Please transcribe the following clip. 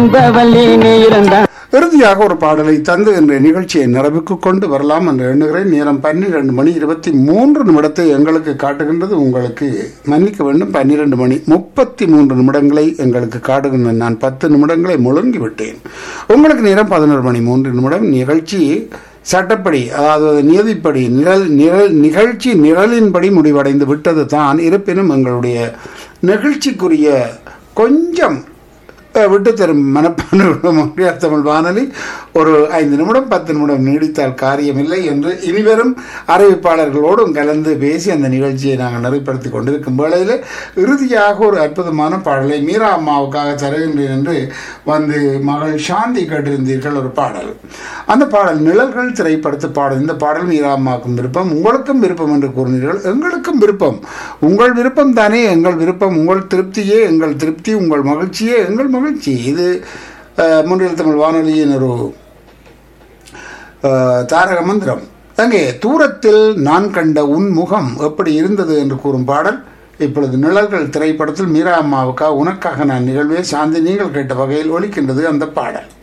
இன்பவல்லி நீ இருந்தா இறுதியாக ஒரு பாடலை தந்து இந்த நிகழ்ச்சியை நிறைவுக்கு கொண்டு வரலாம் என்று எண்ணுகிறேன் நேரம் பன்னிரண்டு மணி இருபத்தி மூன்று நிமிடத்தை எங்களுக்கு காட்டுகின்றது உங்களுக்கு மன்னிக்க வேண்டும் பன்னிரண்டு மணி முப்பத்தி மூன்று நிமிடங்களை எங்களுக்கு காட்டுகின்ற நான் பத்து நிமிடங்களை முழங்கி விட்டேன் உங்களுக்கு நேரம் பதினோரு மணி மூன்று நிமிடம் நிகழ்ச்சி சட்டப்படி அதாவது நியதிப்படி நிழல் நிழல் நிகழ்ச்சி நிழலின்படி முடிவடைந்து விட்டது தான் இருப்பினும் எங்களுடைய நிகழ்ச்சிக்குரிய கொஞ்சம் அஹ், விட்டு தரும் மனப்பான்மை தமிழ் வானொலி ஒரு ஐந்து நிமிடம் பத்து நிமிடம் நீடித்தால் காரியமில்லை என்று இனிவரும் அறிவிப்பாளர்களோடும் கலந்து பேசி அந்த நிகழ்ச்சியை நாங்கள் நெறிப்படுத்தி கொண்டிருக்கும் வேளையில் இறுதியாக ஒரு அற்புதமான பாடலை மீரா அம்மாவுக்காக தருகின்றேன் என்று வந்து மகள் சாந்தி கேட்டிருந்தீர்கள் ஒரு பாடல் அந்த பாடல் நிழல்கள் திரைப்படத்து பாடல் இந்த பாடல் மீரா அம்மாவுக்கும் விருப்பம் உங்களுக்கும் விருப்பம் என்று கூறினீர்கள் எங்களுக்கும் விருப்பம் உங்கள் விருப்பம் தானே எங்கள் விருப்பம் உங்கள் திருப்தியே எங்கள் திருப்தி உங்கள் மகிழ்ச்சியே எங்கள் மகிழ்ச்சி இது அஹ், முன்னில் தமிழ் வானொலியின் ஒரு அஹ், தாரக மந்திரம் அங்கே தூரத்தில் நான் கண்ட உன் முகம் எப்படி இருந்தது என்று கூறும் பாடல் இப்பொழுது நிழல்கள் திரைப்படத்தில் மீரா அம்மாவுக்காக உனக்காக நான் நிகழ்வே சாந்தி நீங்கள் கேட்ட வகையில் ஒலிக்கின்றது அந்த பாடல்